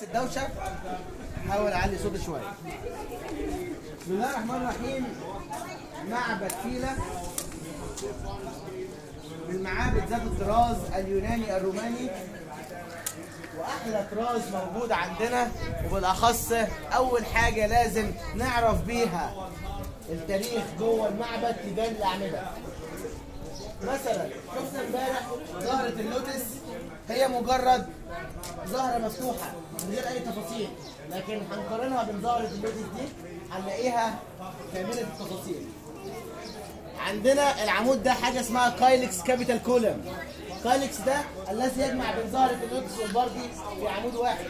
بس الدوشه حاول اعلي صوتي شويه بسم الله الرحمن الرحيم معبد فيلة من معابد ذات الطراز اليوناني الروماني واحلى طراز موجود عندنا وبالاخص اول حاجه لازم نعرف بيها التاريخ جوه المعبد تبان الاعمده مثلا شفنا امبارح زهره اللوتس هي مجرد زهره مفتوحه من غير اي تفاصيل لكن هنقارنها بين زهره اللوتس دي هنلاقيها كامله التفاصيل عندنا العمود ده حاجه اسمها كايلكس كابيتال كولم كايلكس ده الذي يجمع بين زهره اللوتس والبردي في عمود واحد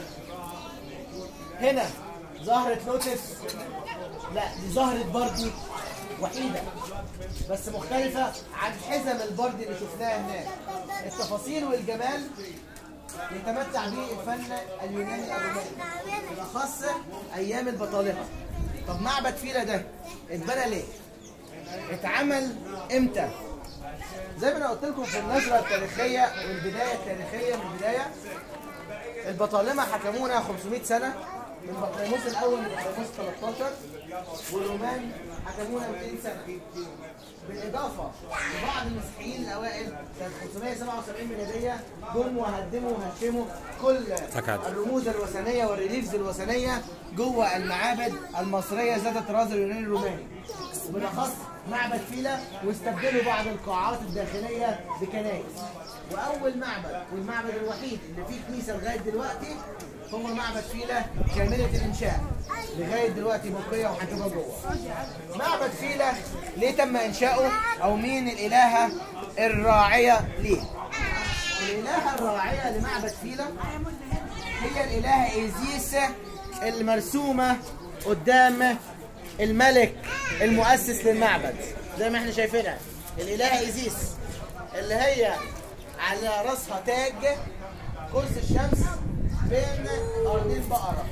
هنا زهره لوتس لا دي زهره بردي وحيده بس مختلفه عن حزم البردي اللي شفناها هناك التفاصيل والجمال يتمتع به الفن اليوناني الروماني بالاخص ايام البطالقه طب معبد فيلا ده اتبنى ليه؟ اتعمل امتى؟ زي ما انا قلت لكم في النظره التاريخيه والبدايه التاريخيه من البدايه البطالمه حكمونا 500 سنه من بطليموس الاول لبطليموس 13 والرومان حكمونا 200 سنه بالاضافه لبعض المسيحيين الاوائل سنه 577 ميلاديه جم وهدموا وهشموا كل الرموز الوثنيه والريليفز الوثنيه جوه المعابد المصريه ذات الطراز اليوناني الروماني وبالاخص معبد فيلا واستبدلوا بعض القاعات الداخليه بكنائس واول معبد والمعبد الوحيد اللي فيه كنيسه لغايه دلوقتي هو معبد فيلا كامله الانشاء لغايه دلوقتي باقيه وهتبقى جوه معبد فيلا ليه تم انشاؤه او مين الالهه الراعيه ليه الالهه الراعيه لمعبد فيلا هي الالهه ايزيس المرسومه قدام الملك المؤسس للمعبد زي ما احنا شايفينها الالهه ايزيس اللي هي على راسها تاج قرص الشمس بين ارضين بقره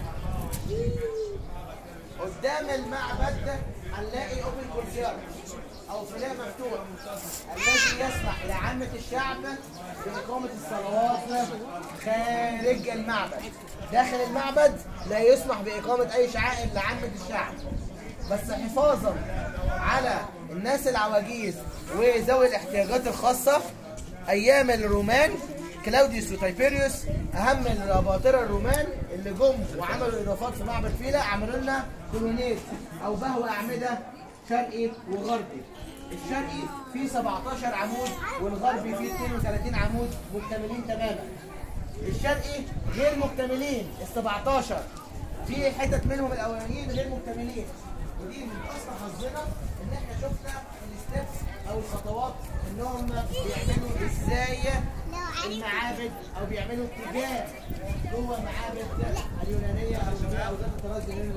قدام المعبد هنلاقي اوبن كورسيار او فلاح مفتوح الذي يسمح لعامه الشعب باقامه الصلوات خارج المعبد داخل المعبد لا يسمح باقامه اي شعائر لعامه الشعب بس حفاظا على الناس العواجيز وذوي الاحتياجات الخاصه ايام الرومان كلاوديوس وتايبيريوس اهم الاباطره الرومان اللي جم وعملوا اضافات في معبد فيلا عملوا لنا كولونيت او بهو اعمده شرقي وغربي الشرقي فيه 17 عمود والغربي فيه 32 عمود مكتملين تماما الشرقي غير مكتملين ال 17 في حتت منهم الاولانيين غير مكتملين ودي من اصل حظنا ان احنا شفنا الستبس او الخطوات انهم بيعملوا ازاي المعابد او بيعملوا اتجاه جوه المعابد اليونانيه او الرومانيه او ذات الطراز اليوناني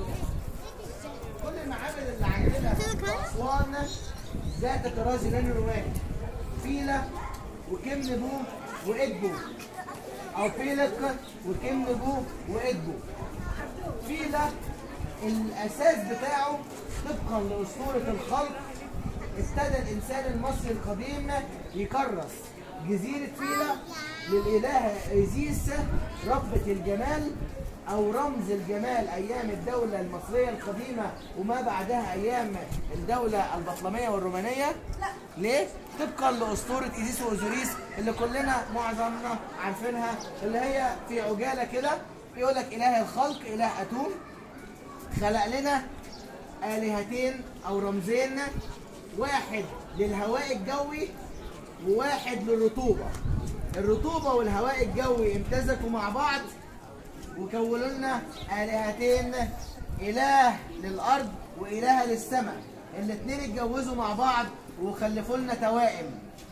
كل المعابد اللي عندنا في اسوان ذات الطراز اليوناني الروماني فيلا وكمنبو وادبو او فيلق وكمنبو وادبو فيلا الاساس بتاعه طبقا لاسطوره الخلق ابتدى الانسان المصري القديم يكرس جزيره فيلا للالهه ايزيس ربة الجمال او رمز الجمال ايام الدوله المصريه القديمه وما بعدها ايام الدوله البطلميه والرومانيه ليه؟ طبقا لاسطوره ايزيس واوزوريس اللي كلنا معظمنا عارفينها اللي هي في عجاله كده يقول لك اله الخلق اله اتون خلق لنا آلهتين أو رمزين واحد للهواء الجوي وواحد للرطوبة الرطوبة والهواء الجوي امتزجوا مع بعض وكونوا لنا آلهتين إله للأرض وإله للسماء الاتنين اتجوزوا مع بعض وخلفوا لنا توائم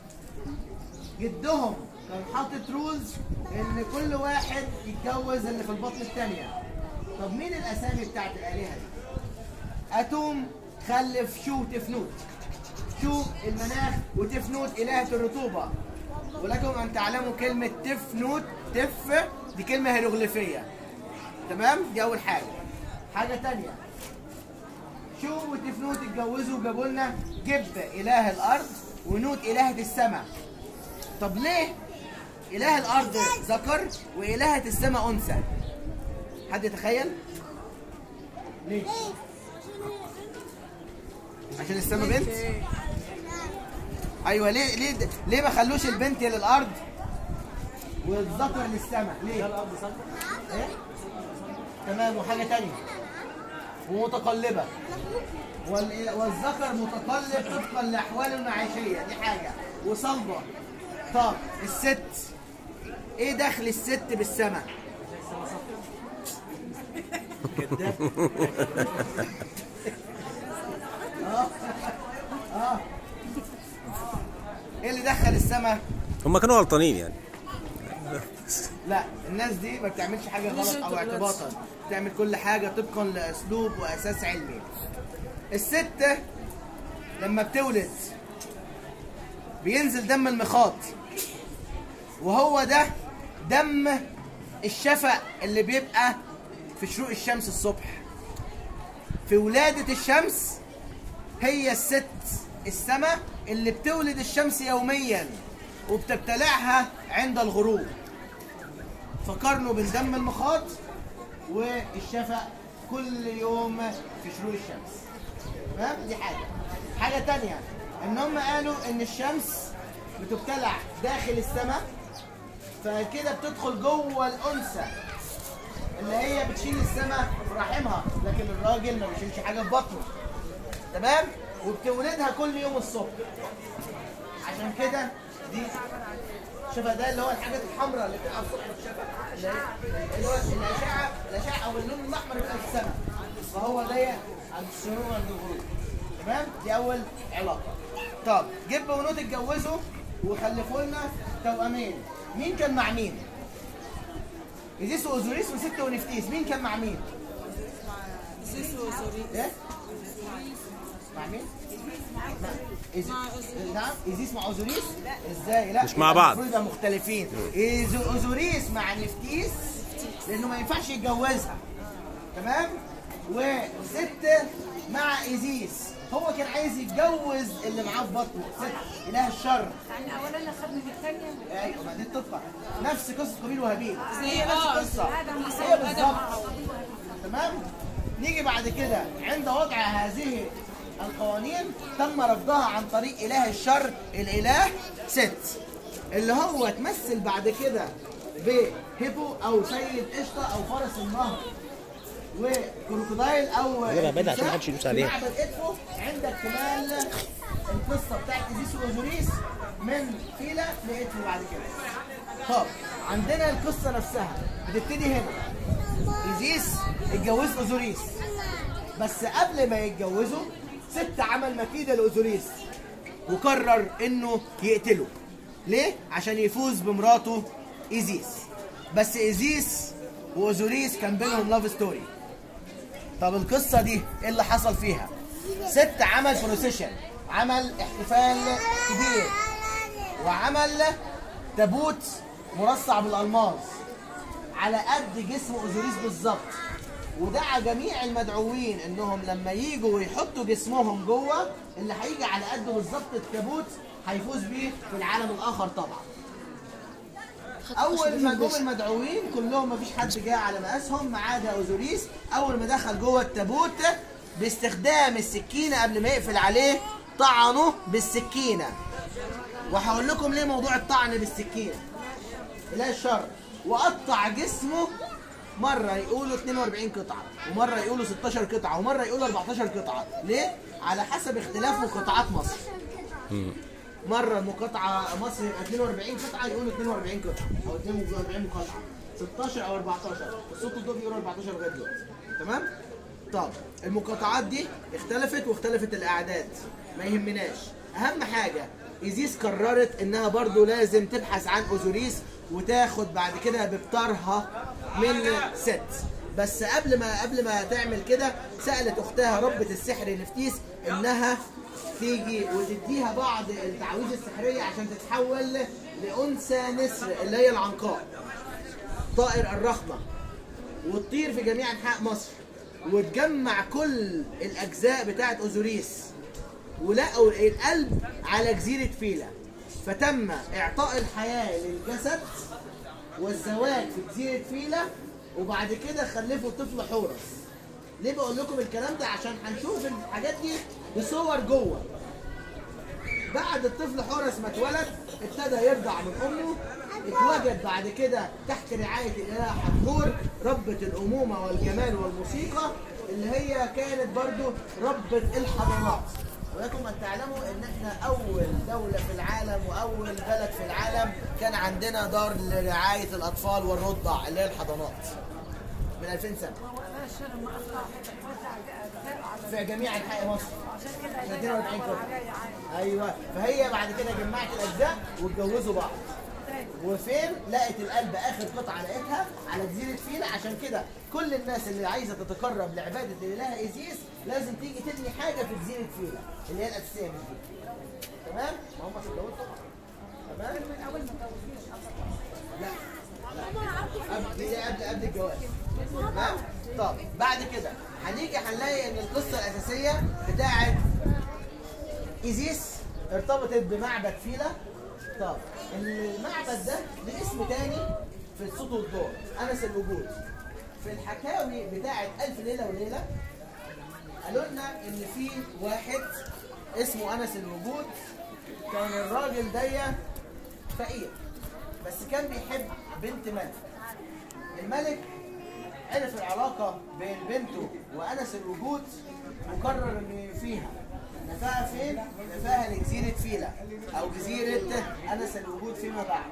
جدهم كان حاطط رولز ان كل واحد يتجوز اللي في البطن الثانيه طب مين الاسامي بتاعت الالهه دي اتوم خلف شو تفنوت شو المناخ وتفنوت الهه الرطوبه ولكم ان تعلموا كلمه تفنوت تف دي كلمه هيروغليفيه تمام دي اول حاجه حاجه تانية شو وتفنوت اتجوزوا وجابوا لنا جب اله الارض ونوت الهه السماء طب ليه اله الارض ذكر والهه السماء انثى حد يتخيل ليه عشان السما بنت ايوه ليه ليه ليه ما خلوش البنت للارض والذكر للسما ليه ايه تمام وحاجه تانية ومتقلبه وال- والذكر متقلب طبقا لاحواله المعيشيه دي حاجه وصلبه طب الست ايه دخل الست بالسما كداب اه اه ايه اللي دخل السما هم كانوا غلطانين يعني لا الناس دي ما بتعملش حاجه غلط او اعتباطا بتعمل كل حاجه طبقا لاسلوب واساس علمي الست لما بتولد بينزل دم المخاط وهو ده دم الشفق اللي بيبقى في شروق الشمس الصبح في ولادة الشمس هي الست السماء اللي بتولد الشمس يوميا وبتبتلعها عند الغروب فقارنوا بين دم المخاط والشفق كل يوم في شروق الشمس تمام دي حاجه حاجه تانية ان هم قالوا ان الشمس بتبتلع داخل السماء فكده بتدخل جوه الانثى اللي هي بتشيل السماء في رحمها لكن الراجل ما بيشيلش حاجه في بطنه تمام وبتولدها كل يوم الصبح عشان كده دي شوفها ده اللي هو الحاجات الحمراء اللي بتبقى الصبح في الشفق اللي هي- اللي هو الاشعه الاشعه او اللون الاحمر بيبقى في السماء فهو ده عند الشروق وعند الغروب تمام دي اول علاقه طب جيب ونوت اتجوزوا وخلفوا لنا توأمين مين كان مع مين؟ إيزيس وأوزوريس وست ونفتيس مين كان مع مين؟ ايه؟ مع مين؟ مع إيزي- نعم إيزيس مع أوزوريس؟ ازاي؟ لا مش مع يبقى بعض. المفروض يبقى مختلفين إيزو- أوزوريس مع نفتيس لأنه ما ينفعش يتجوزها تمام؟ وست مع إيزيس هو كان عايز يتجوز اللي معاه في بطنه ست إله الشر يعني اولا اخذنا من الثانيه ايوه ما دي الطفله نفس قصه قابيل وهابيل زي نفس اه القصه ادم هي وسام ادم بالظبط وحواء. تمام نيجي بعد كده عند وضع هذه القوانين تم رفضها عن طريق اله الشر الاله ست اللي هو اتمثل بعد كده بهيبو او سيد قشطه او فرس النهر وكروكودايل او جيبها بعيد عشان محدش يدوس عليها. في معبد ادفو عند اكتمال القصه بتاعت ايزيس واوزوريس من فيلا لادفو بعد كده طب عندنا القصه نفسها بتبتدي هنا ايزيس اتجوز اوزوريس بس قبل ما يتجوزوا ست عمل مكيده لاوزوريس وقرر انه يقتله ليه عشان يفوز بمراته ايزيس بس ايزيس واوزوريس كان بينهم لاف ستوري طب القصه دي ايه اللي حصل فيها ست عمل بروسيشن عمل احتفال كبير وعمل تابوت مرصع بالالماس على قد جسم اوزوريس بالظبط ودعا جميع المدعوين انهم لما يجوا ويحطوا جسمهم جوه اللي هيجي على قده بالظبط التابوت هيفوز بيه في العالم الاخر طبعا اول ما جم المدعوين كلهم مفيش حد جه على مقاسهم ما عدا اوزوريس اول ما دخل جوه التابوت باستخدام السكينه قبل ما يقفل عليه طعنه بالسكينه وهقول لكم ليه موضوع الطعن بالسكينه لا الشر وقطع جسمه مره يقولوا 42 قطعه ومره يقولوا 16 قطعه ومره يقولوا 14 قطعه ليه على حسب اختلاف مقاطعات مصر مره المقاطعه مصر يبقى 42 قطعه يقولوا 42 قطعه او 42 مقاطعه 16 او 14 الصوت الضوء بيقولوا 14 لغايه دلوقتي تمام طب المقاطعات دي اختلفت واختلفت الاعداد ما يهمناش اهم حاجه ايزيس قررت انها برضو لازم تبحث عن اوزوريس وتاخد بعد كده ببطارها من ست بس قبل ما قبل ما تعمل كده سالت اختها ربة السحر نفتيس انها تيجي وتديها بعض التعاويذ السحريه عشان تتحول لانثى نسر اللي هي العنقاء طائر الرخمه وتطير في جميع انحاء مصر وتجمع كل الاجزاء بتاعه اوزوريس ولقوا القلب على جزيره فيلا فتم اعطاء الحياه للجسد والزواج في جزيره فيلا وبعد كده خلفوا طفل حورس ليه بقول لكم الكلام ده عشان هنشوف الحاجات دي بصور جوه بعد الطفل حورس ما اتولد ابتدى يرضع من امه اتوجد بعد كده تحت رعايه الاله حتحور ربة الامومه والجمال والموسيقى اللي هي كانت برضو ربة الحضارات ولكم ان تعلموا ان احنا اول دوله في العالم واول بلد في العالم كان عندنا دار لرعايه الاطفال والرضع اللي هي الحضانات من 2000 سنه ولا الشر ما اخطا بتوزع اجزاء على في جميع انحاء مصر عشان كده عشان يبقى 42 أول كفر. عليا عادي. ايوه فهي بعد كده جمعت الاجزاء واتجوزوا بعض تاني. وفين لقت القلب اخر قطعه لقيتها على جزيره فيلا عشان كده كل الناس اللي عايزه تتقرب لعباده الاله ايزيس لازم تيجي تبني حاجه في جزيره فيلا اللي هي الاساسيه مش دي تمام ما هم اتجوزوا طبعا تمام من اول ما اتجوزوش لا قبل دي قبل قبل الجواز تمام طب بعد كده هنيجي هنلاقي ان القصه الاساسيه بتاعت ايزيس ارتبطت بمعبد فيلا طب المعبد ده ليه اسم تاني في الصوت والضوء انس الوجود في الحكاوي بتاعت الف ليله وليله قالوا لنا ان في واحد اسمه انس الوجود كان الراجل ده فقير بس كان بيحب بنت ملك الملك عرف العلاقة بين بنته وأنس الوجود وقرر إن فيها نفاها فين؟ نفاها لجزيرة فيلا أو جزيرة أنس الوجود فيما بعد.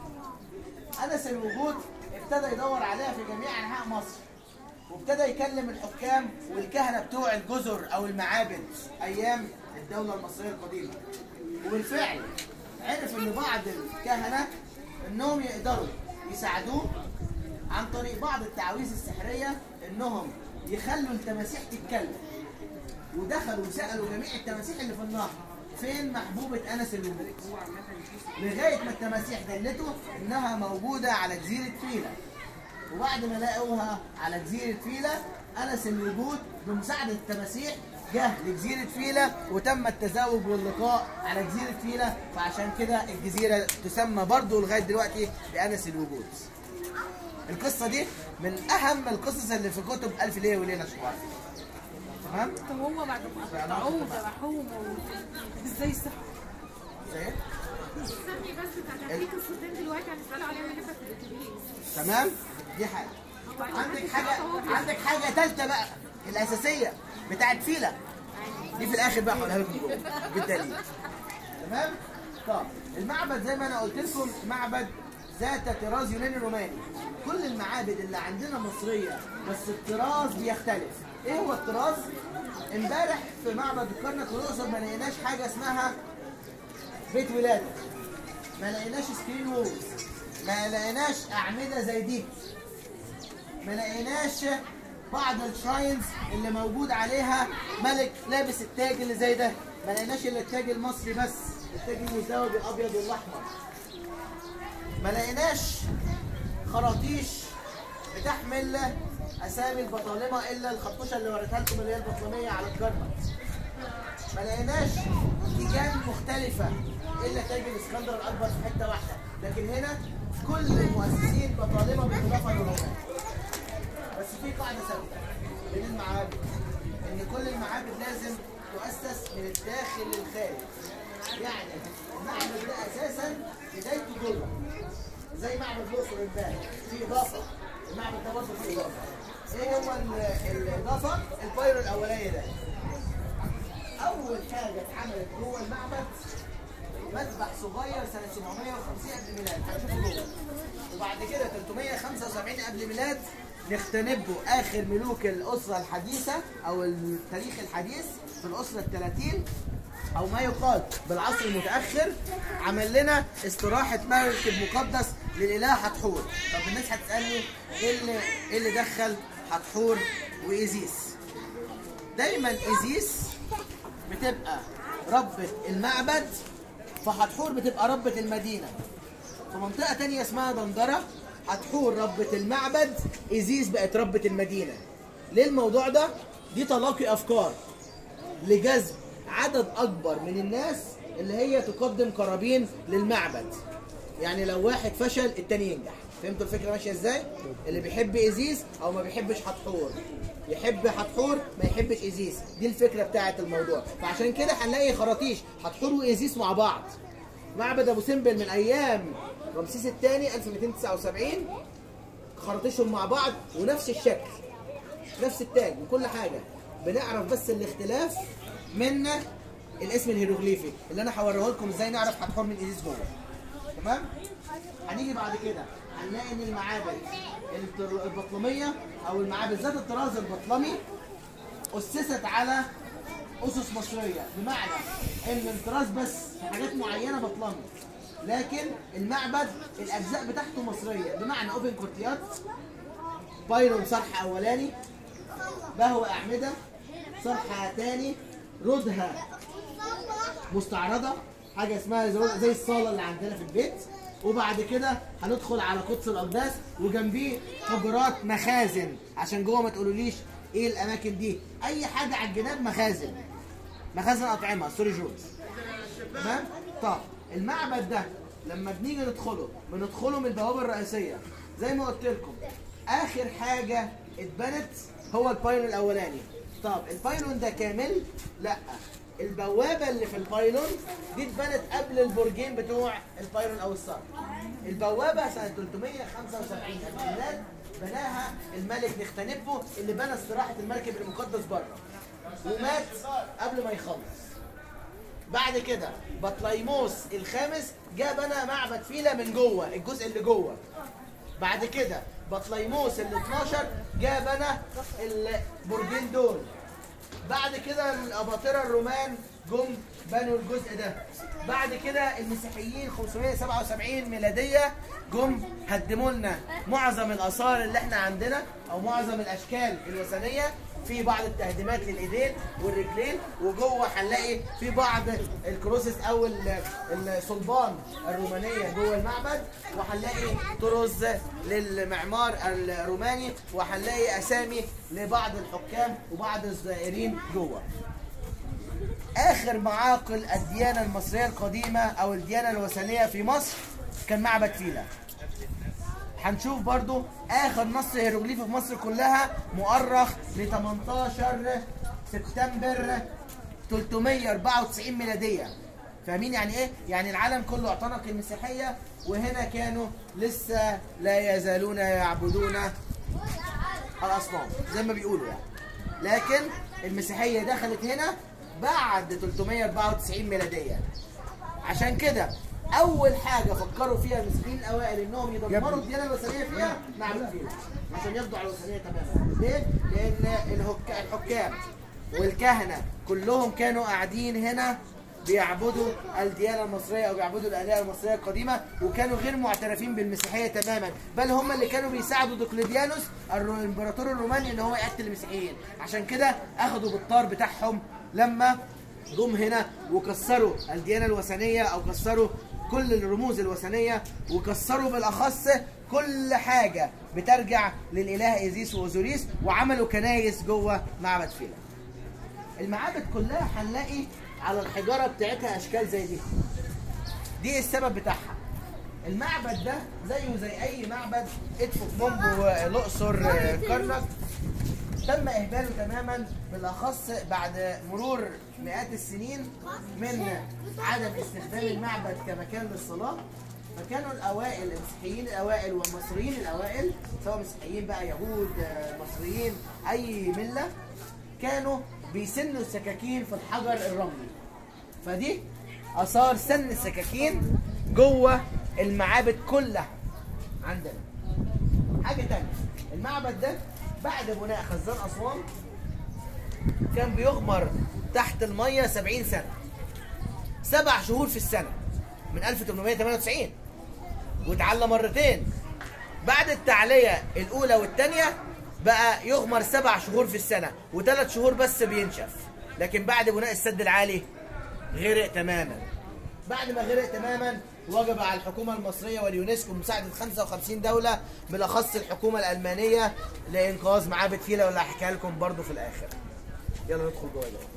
أنس الوجود ابتدى يدور عليها في جميع أنحاء مصر وابتدى يكلم الحكام والكهنة بتوع الجزر أو المعابد أيام الدولة المصرية القديمة. وبالفعل عرف إن بعض الكهنة إنهم يقدروا يساعدوه عن طريق بعض التعاويذ السحرية إنهم يخلوا التماسيح تتكلم. ودخلوا وسألوا جميع التماسيح اللي في النهر فين محبوبة أنس الوجود لغاية ما التماسيح دلته إنها موجودة على جزيرة فيلا وبعد ما لقوها على جزيرة فيلا أنس الوجود بمساعدة التماسيح جه لجزيرة فيلا وتم التزاوج واللقاء على جزيرة فيلا فعشان كده الجزيرة تسمى برضه لغاية دلوقتي بأنس الوجود القصة دي من أهم القصص اللي في كتب ألف ليلة وليلة شوار تمام؟ طب هو بعد ما قطعوه وذبحوه ازاي صح؟ زي إيه؟ استني بس كان في قصتين دلوقتي هنسألوا عليهم هنا في الاتوبيس تمام دي حاجه عندك حاجه عندك حاجه ثالثه بقى الاساسيه بتاعت فيلا دي في الاخر بقى هقولها لكم جوه بالدليل تمام طب المعبد زي ما انا قلت لكم معبد ذات طراز يوناني روماني كل المعابد اللي عندنا مصريه بس الطراز بيختلف ايه هو الطراز امبارح في معبد الكرنك والاقصر ما لقيناش حاجه اسمها بيت ولاده ما لقيناش سكرين وولز ما لقيناش اعمده زي دي ما لقيناش بعض الشراينز اللي موجود عليها ملك لابس التاج اللي زي ده ما لقيناش الا التاج المصري بس التاج المزدوج الابيض والاحمر ما لقيناش خراطيش بتحمل اسامي البطالمه الا الخطوشه اللي وريتها لكم اللي هي البطلميه على الكرنك ما لقيناش تيجان مختلفة إلا تاج الإسكندر الأكبر في حتة واحدة، لكن هنا كل المؤسسين بطالمة بالإضافة للرومان. بس في قاعدة ثابتة بين المعابد إن كل المعابد لازم تؤسس من الداخل للخارج. يعني المعبد ده أساسا بدايته جوه. زي معبد الأقصر امبارح في إضافة. المعبد ده برضه فيه إضافة. إيه هو ال- الإضافة؟ البايرو الأولاني ده. اول حاجه اتعملت جوه المعبد مذبح صغير سنه 750 قبل الميلاد هنشوفه جوه وبعد كده 375 قبل الميلاد نختنبه اخر ملوك الاسره الحديثه او التاريخ الحديث في الاسره ال 30 او ما يقال بالعصر المتاخر عمل لنا استراحه مركب مقدس للاله حتحور طب الناس هتسالني ايه اللي ايه اللي دخل حتحور وايزيس دايما ايزيس بتبقى ربة المعبد فحتحور بتبقى ربة المدينة في منطقة تانية اسمها دندرة حتحور ربة المعبد إيزيس بقت ربة المدينة ليه الموضوع ده؟ دي تلاقي أفكار لجذب عدد أكبر من الناس اللي هي تقدم قرابين للمعبد يعني لو واحد فشل التاني ينجح فهمتوا الفكره ماشيه ازاي اللي بيحب ازيز او ما بيحبش حتحور يحب حتحور ما يحبش ازيز دي الفكره بتاعه الموضوع فعشان كده هنلاقي خراطيش حتحور وازيز مع بعض معبد ابو سمبل من ايام رمسيس الثاني 1279 خراطيشهم مع بعض ونفس الشكل نفس التاج وكل حاجه بنعرف بس الاختلاف من الاسم الهيروغليفي اللي انا هوريه لكم ازاي نعرف حتحور من ازيز جوه تمام هنيجي بعد كده هنلاقي ان المعابد التر- البطلميه او المعابد ذات الطراز البطلمي اسست على اسس مصريه بمعنى ان الطراز بس في حاجات معينه بطلمي لكن المعبد الاجزاء بتاعته مصريه بمعنى اوبن كورتيات بايرون صرح اولاني بهو اعمده صرح تاني ردها مستعرضه حاجه اسمها زي- زي الصاله اللي عندنا في البيت وبعد كده هندخل على قدس الاقداس وجنبيه حجرات مخازن عشان جوه ما تقولوليش ايه الاماكن دي اي حاجه على الجناب مخازن مخازن اطعمه سوري جورج تمام طب المعبد ده لما بنيجي ندخله بندخله من البوابه الرئيسيه زي ما قلت لكم اخر حاجه اتبنت هو البايلون الاولاني طب البايلون ده كامل لا البوابه اللي في البايلون دي اتبنت قبل البرجين بتوع البايلون او الصرح البوابه سنه 375 قبل الميلاد بناها الملك نختنبو اللي بنى استراحه المركب المقدس بره ومات قبل ما يخلص بعد كده بطليموس الخامس جه بنى معبد فيلا من جوه الجزء اللي جوه بعد كده بطليموس ال 12 جه بنى البرجين دول بعد كده الاباطره الرومان جم بنوا الجزء ده بعد كده المسيحيين 577 ميلاديه جم هدموا لنا معظم الاثار اللي احنا عندنا او معظم الاشكال الوثنيه في بعض التهديمات للايدين والرجلين وجوه هنلاقي في بعض الكروسس او ال- الصلبان الرومانيه جوه المعبد وهنلاقي طرز للمعمار الروماني وهنلاقي اسامي لبعض الحكام وبعض الزائرين جوه اخر معاقل الديانه المصريه القديمه او الديانه الوثنيه في مصر كان معبد فيلا هنشوف برضو اخر نص هيروغليفي في مصر كلها مؤرخ ل 18 سبتمبر 394 ميلاديه فاهمين يعني ايه؟ يعني العالم كله اعتنق المسيحيه وهنا كانوا لسه لا يزالون يعبدون الاصنام زي ما بيقولوا يعني لكن المسيحيه دخلت هنا بعد 394 ميلاديه عشان كده اول حاجه فكروا فيها المسيحيين الاوائل انهم يدمروا الديانه الوثنيه فيها معبد فيها عشان يخضعوا الوثنيه تماما ليه لان الهك- الحكام والكهنه كلهم كانوا قاعدين هنا بيعبدوا الديانه المصريه او بيعبدوا الالهه المصريه القديمه وكانوا غير معترفين بالمسيحيه تماما بل هم اللي كانوا بيساعدوا دقلديانوس الرو- الامبراطور الروماني ان هو يقتل المسيحيين عشان كده اخذوا بالطار بتاعهم لما جم هنا وكسروا الديانه الوثنيه او كسروا كل الرموز الوثنيه وكسروا بالاخص كل حاجه بترجع للاله ايزيس واوزوريس وعملوا كنايس جوه معبد فيلا المعابد كلها هنلاقي على الحجاره بتاعتها اشكال زي دي دي السبب بتاعها المعبد ده زيه زي اي معبد ادفو بومبو الاقصر آه، كرنك تم اهماله تماما بالاخص بعد مرور مئات السنين من عدم استخدام المعبد كمكان للصلاه فكانوا الاوائل المسيحيين الاوائل والمصريين الاوائل سواء مسيحيين بقى يهود آه، مصريين اي مله كانوا بيسنوا السكاكين في الحجر الرملي فدي اثار سن السكاكين جوه المعابد كلها عندنا حاجه تانية المعبد ده بعد بناء خزان اسوان كان بيغمر تحت الميه 70 سنه سبع شهور في السنه من 1898 واتعلى مرتين بعد التعليه الاولى والثانيه بقى يغمر سبع شهور في السنه وثلاث شهور بس بينشف لكن بعد بناء السد العالي غرق تماما بعد ما غرق تماما وجب على الحكومة المصرية واليونسكو مساعدة 55 دولة بالأخص الحكومة الألمانية لإنقاذ معابد فيلا واللي هحكيها لكم برضو في الآخر يلا ندخل جوه ده